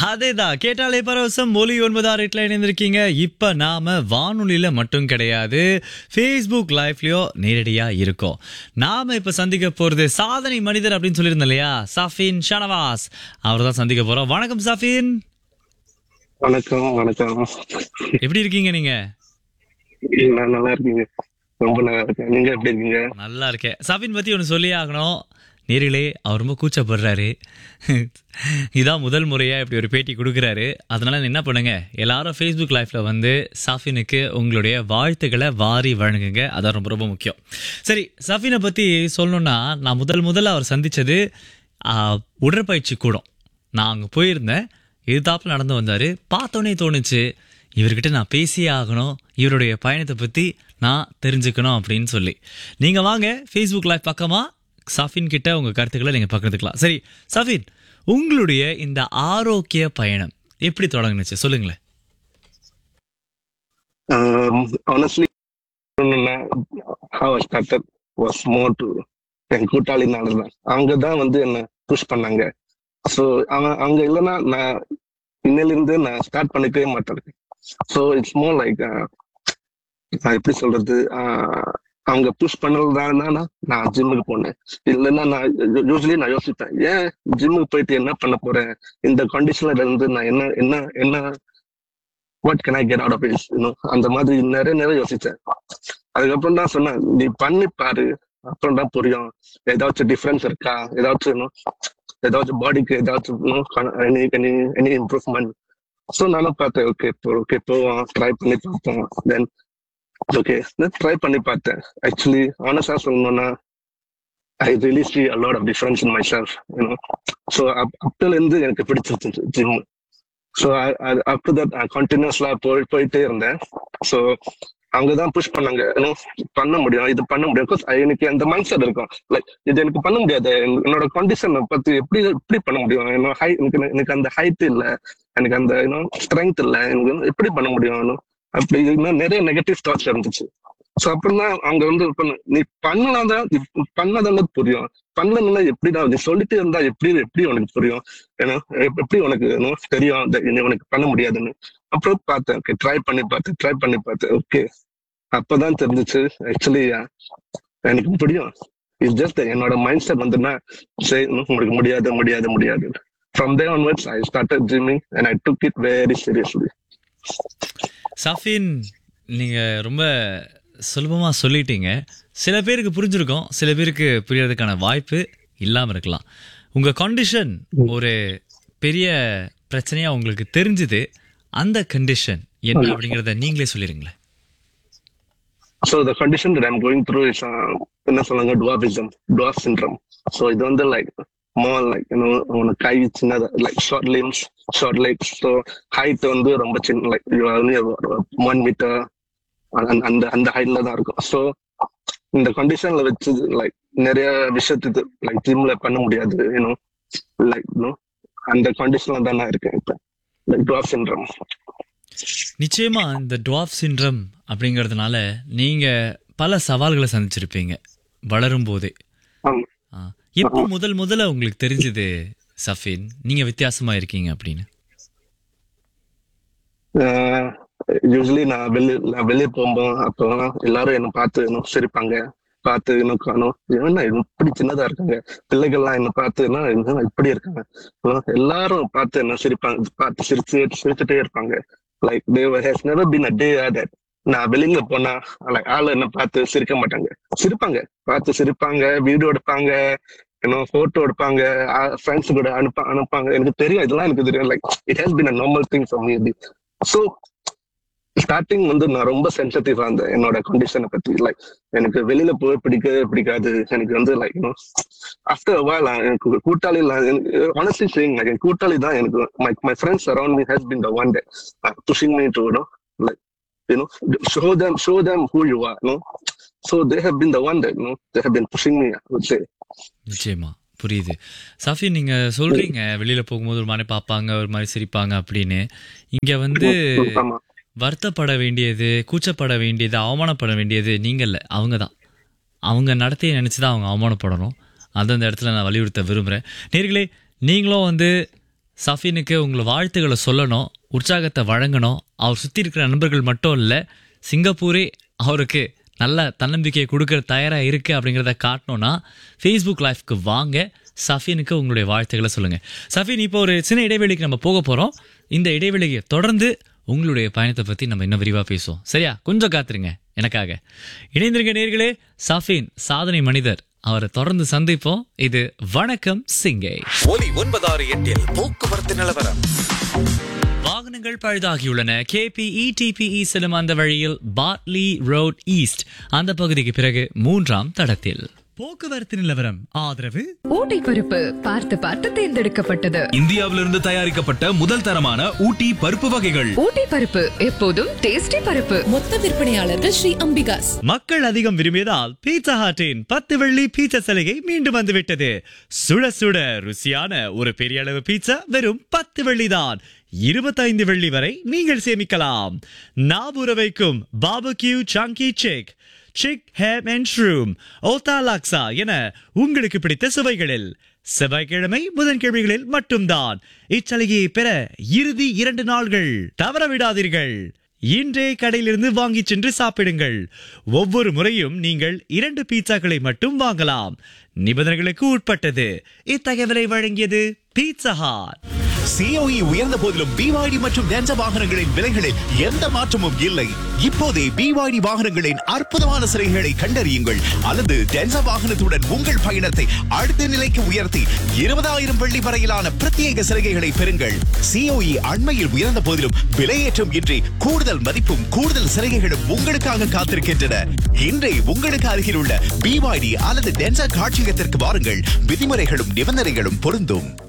அதேதான் கேட்டாலே பரவசம் மொழி ஒன்பதாறு எட்டுல இணைந்திருக்கீங்க இப்ப நாம வானொலியில மட்டும் கிடையாது ஃபேஸ்புக் லைவ்லயோ நேரடியா இருக்கோம் நாம இப்ப சந்திக்க போறது சாதனை மனிதர் அப்படின்னு சொல்லியிருந்தோம் இல்லையா சஃபின் ஷனவாஸ் அவர் தான் சந்திக்க போறோம் வணக்கம் சஃபின் வணக்கம் வணக்கம் எப்படி இருக்கீங்க நீங்க நான் நல்லா இருக்கீங்க ரொம்ப நல்லா இருக்கேன் நீங்க எப்படி இருக்கீங்க நல்லா இருக்கேன் சஃபின் பத்தி ஒன்று சொல்லி ஆகணும் நேரிலே அவர் ரொம்ப கூச்சப்படுறாரு இதான் முதல் முறையா இப்படி ஒரு பேட்டி கொடுக்குறாரு அதனால என்ன பண்ணுங்க எல்லாரும் ஃபேஸ்புக் லைஃப்ல வந்து சாஃபினுக்கு உங்களுடைய வாழ்த்துக்களை வாரி வழங்குங்க அதான் ரொம்ப ரொம்ப முக்கியம் சரி சஃபினை பத்தி சொல்லணும்னா நான் முதல் முதல்ல அவர் சந்திச்சது ஆ, உடற்பயிற்சி கூடம் நான் அங்கே போயிருந்தேன் எதிர்த்தாப்புல நடந்து வந்தாரு பார்த்தோன்னே தோணுச்சு இவர்கிட்ட நான் பேசியே ஆகணும் இவருடைய பயணத்தை பத்தி நான் தெரிஞ்சுக்கணும் அப்படின்னு சொல்லி நீங்க வாங்க ஃபேஸ்புக் லைவ் பக்கமா சஃபின் கிட்ட உங்க கருத்துக்களை நீங்க பகிர்ந்துக்கலாம் சரி சஃபின் உங்களுடைய இந்த ஆரோக்கிய பயணம் எப்படி தொடங்குனுச்சு சொல்லுங்களேன் honestly how I started was more to என் கூட்டாளினால தான் அவங்க தான் வந்து என்ன புஷ் பண்ணாங்க ஸோ அவன் அவங்க இல்லைன்னா நான் இன்னையில இருந்து நான் ஸ்டார்ட் பண்ணிக்கவே மாட்டேன் ஸோ இட்ஸ் மோர் லைக் நான் எப்படி சொல்றது ஆஹ் அவங்க புஷ் பண்ணதுதான் நான் ஜிம்முக்கு போனேன் இல்லைன்னா நான் யூஸ்வலி நான் யோசிப்பேன் ஏன் ஜிம்முக்கு போயிட்டு என்ன பண்ண போறேன் இந்த கண்டிஷன்ல இருந்து நான் என்ன என்ன என்ன what can I get out of it you know அந்த மாதிரி நிறைய நிறைய யோசிச்சேன் அதுக்கப்புறம் தான் சொன்னேன் நீ பண்ணி பாரு அப்புறம் தான் புரியும் ஏதாச்சும் டிஃபரன்ஸ் இருக்கா ஏதாச்சும் இன்னும் ஏதாச்சும் பாடிக்கு ஏதாச்சும் any any any improvement so நானும் பார்த்தேன் ஓகே இப்போ ஓகே போவோம் ட்ரை பண்ணி பார்ப்போம் தென் ஓகே ட்ரை பண்ணி பார்த்தேன் ஆக்சுவலி ஆனஸ்டா சொல்லணும்னா I really see a lot of difference in my self you know so அப்பல இருந்து எனக்கு பிடிச்சிருச்சு ஜிம் ஸோ அப்டர் தட் கண்டினியூஸ்லா போய் போயிட்டே இருந்தேன் ஸோ அவங்க தான் புஷ் பண்ணாங்க இன்னும் பண்ண முடியும் இது பண்ண முடியும் Because எனக்கு அந்த மைண்ட் செட் இருக்கும் லைக் இது எனக்கு பண்ண முடியாது என்- என்னோட கண்டிஷனை பத்தி எப்படி எப்படி பண்ண முடியும் என்னோட ஹை எனக்கு எனக்கு அந்த ஹைட் இல்ல எனக்கு அந்த இன்னும் ஸ்ட்ரென்த் இல்ல எனக்கு வந்து எப்படி பண்ண முடியும் இன்னும் அப்படி இன்னும் நிறைய நெகட்டிவ் தாட்ஸ் இருந்துச்சு ஸோ அப்புறம் தான் அவங்க வந்து பண்ண நீ பண்ணலாம் தான் பண்ணாதான் புரியும் பண்ணலன்னா எப்படிடா நீ சொல்லிட்டே இருந்தா எப்படி எப்படி உனக்கு புரியும் ஏன்னா எப்~ எப்படி உனக்கு இன்னும் தெரியும் இந்த- இனி உனக்கு பண்ண முடியாதுன்னு அப்புறம் பார்த்தேன் ஓகே ட்ரை பண்ணி பார்த்தேன் ட்ரை பண்ணி பார்த்தேன் ஓகே அப்பதான் தெரிஞ்சுச்சு ஆக்சுவலி எனக்கு முடியும் இட்ஸ் ஜஸ்ட் என்னோட மைண்ட் செட் வந்துன்னா சரி இன்னும் உங்களுக்கு முடியாது முடியாது முடியாது from day onwards I started gymming and I took it very seriously சஃபின் நீங்க ரொம்ப சுலபமா சொல்லிட்டீங்க சில பேருக்கு புரிஞ்சிருக்கும் சில பேருக்கு புரியறதுக்கான வாய்ப்பு இல்லாம இருக்கலாம் உங்க கண்டிஷன் ஒரு பெரிய பிரச்சனையா உங்களுக்கு தெரிஞ்சுது அந்த கண்டிஷன் என்ன அப்படிங்கறத நீங்களே சொல்லிருங்களேன் so the condition that I'm going through is என்ன சொல்லுங்க டுவாபிசம் டுவாப் சிண்ட்ரம் ஸோ இது வந்து லைக் மோர் லைக் உனக்கு கை சின்னதா like short limbs short legs so height வந்து ரொம்ப சின்ன லைக் ஒன் மீட்டர் அந்த அந்த ஹைட்ல தான் இருக்கும் ஸோ இந்த கண்டிஷன்ல வச்சு லைக் நிறைய விஷயத்துக்கு லைக் ஜிம்ல பண்ண முடியாது யூனோ லைக் யூனோ அந்த கண்டிஷன்ல தான் நான் இருக்கேன் இப்போ லைக் டுவாப் சிண்ட்ரம் நிச்சயமா இந்த டுவாப் சின்ரம் அப்படிங்கறதுனால நீங்க பல சவால்களை சந்திச்சிருப்பீங்க வளரும் போதே ஆமா ஆ, எப்போ முதல் முதல்ல உங்களுக்கு தெரிஞ்சது சஃபின் நீங்க வித்தியாசமா இருக்கீங்க அப்படின்னு யூஸ்வலி நான் வெளியே நான் வெளியே போகும்போது அப்போ எல்லாரும் என்ன பார்த்து இன்னும் சிரிப்பாங்க பார்த்து இன்னும் காணும் என்ன இப்படி சின்னதா இருக்காங்க பிள்ளைகள்லாம் என்ன பார்த்து என்ன என்ன இப்படி இருக்காங்க அஹ் எல்லாரும் பார்த்து என்ன சிரிப்பாங்க பார்த்து சிரிச்சு சிரிச்சுட்டே இருப்பாங்க like there has never been a day that நான் வெளியில போனா லைக் ஆளு என்ன பார்த்து சிரிக்க மாட்டாங்க சிரிப்பாங்க பார்த்து சிரிப்பாங்க வீடியோ எடுப்பாங்க இன்னும் போட்டோ எடுப்பாங்க ஃப்ரெண்ட்ஸ் கூட அனுப்ப அனுப்பாங்க எனக்கு தெரியும் இதெல்லாம் எனக்கு தெரியும் like it has been a normal thing for me so starting வந்து நான் ரொம்ப சென்சிட்டிவா இருந்தேன் என்னோட கண்டிஷனை பத்தி லைக் எனக்கு வெளியில போய் பிடிக்கவே பிடிக்காது எனக்கு வந்து லைக் யூனோ ஆஃப்டர் வால் எனக்கு கூட்டாளி ஆனஸ்ட்லி சேயிங் லைக் என் கூட்டாளி தான் எனக்கு my my friends around me has been the one day pushing me to you know like you know show them show them who you are no so they have been the one day no they have been pushing me would say நிச்சயமா புரியுது சஃபி நீங்க சொல்றீங்க வெளியில போகும்போது ஒரு மாதிரி பார்ப்பாங்க ஒரு மாதிரி சிரிப்பாங்க அப்படின்னு இங்க வந்து ஆமா வருத்தப்பட வேண்டியது கூச்சப்பட வேண்டியது அவமானப்பட வேண்டியது நீங்க இல்ல அவங்க தான் அவங்க நடத்தையை நினைச்சு தான் அவங்க அவமானப்படணும் அது அந்த இடத்துல நான் வலியுறுத்த விரும்புறேன் நேர்களே நீங்களும் வந்து சஃபினுக்கு உங்களை வாழ்த்துக்களை சொல்லணும் உற்சாகத்தை வழங்கணும் அவர் சுற்றி இருக்கிற நண்பர்கள் மட்டும் இல்லை சிங்கப்பூரே அவருக்கு நல்ல தன்னம்பிக்கையை கொடுக்கற தயாராக இருக்குது அப்படிங்கிறத காட்டணும்னா ஃபேஸ்புக் லைஃப்க்கு வாங்க சஃபினுக்கு உங்களுடைய வாழ்த்துக்களை சொல்லுங்கள் சஃபின் இப்போ ஒரு சின்ன இடைவெளிக்கு நம்ம போக போகிறோம் இந்த இடைவெளியை தொடர்ந்து உங்களுடைய பயணத்தை பற்றி நம்ம இன்னும் விரிவாக பேசுவோம் சரியா கொஞ்சம் காத்துருங்க எனக்காக இணைந்திருக்க நேர்களே சஃபின் சாதனை மனிதர் அவரை தொடர்ந்து சந்திப்போம் இது வணக்கம் சிங்கை ஒலி ஒன்பதாறு எட்டில் போக்குவரத்து நிலவரம் வாகனங்கள் பழுதாகியுள்ளன கேபிஇ டிபிஇ செல்லும் அந்த வழியில் பாட்லி ரோட் ஈஸ்ட் அந்த பகுதிக்கு பிறகு மூன்றாம் தடத்தில் போக்குவரத்து நிலவரம் ஆதரவு ஊட்டி பருப்பு பார்த்து பார்த்து தேர்ந்தெடுக்கப்பட்டது இந்தியாவிலிருந்து தயாரிக்கப்பட்ட முதல் தரமான ஊட்டி பருப்பு வகைகள் ஊட்டி பருப்பு எப்போதும் டேஸ்டி பருப்பு மொத்த விற்பனையாளர்கள் ஸ்ரீ அம்பிகாஸ் மக்கள் அதிகம் விரும்பியதால் பீட்சா ஹாட்டின் பத்து வெள்ளி பீட்சா சலுகை மீண்டும் வந்துவிட்டது சுட சுட ருசியான ஒரு பெரிய அளவு பீட்சா வெறும் பத்து வெள்ளிதான் இருபத்தைந்து வெள்ளி வரை நீங்கள் சேமிக்கலாம் நாபுர வைக்கும் barbecue chunky chick chick ham and shroom ஓத்தா லாக்ஸா என உங்களுக்கு பிடித்த சுவைகளில் செவ்வாய்க்கிழமை புதன்கிழமைகளில் மட்டும்தான் இச்சலுகையை பெற இறுதி இரண்டு நாள்கள் தவற விடாதீர்கள் இன்றே கடையிலிருந்து வாங்கிச் சென்று சாப்பிடுங்கள் ஒவ்வொரு முறையும் நீங்கள் இரண்டு பீட்சாக்களை மட்டும் வாங்கலாம் நிபந்தனைகளுக்கு உட்பட்டது இத்தகவலை வழங்கியது பீட்சா ஹாட் சிஓஇ உயர்ந்த போதிலும் பிவாய்டி மற்றும் டென்சா வாகனங்களின் விலைகளில் எந்த மாற்றமும் இல்லை இப்போதே பிவாய்டி வாகனங்களின் அற்புதமான சிறைகளை கண்டறியுங்கள் அல்லது டென்சா வாகனத்துடன் உங்கள் பயணத்தை அடுத்த நிலைக்கு உயர்த்தி இருபதாயிரம் வெள்ளி வரையிலான பிரத்யேக சலுகைகளை பெறுங்கள் சிஓஇ அண்மையில் உயர்ந்த போதிலும் விலையேற்றம் இன்றி கூடுதல் மதிப்பும் கூடுதல் சலுகைகளும் உங்களுக்காக காத்திருக்கின்றன இன்றே உங்களுக்கு அருகில் உள்ள பிவாய்டி அல்லது டென்சா காட்சியகத்திற்கு வாருங்கள் விதிமுறைகளும் நிபந்தனைகளும் பொருந்தும்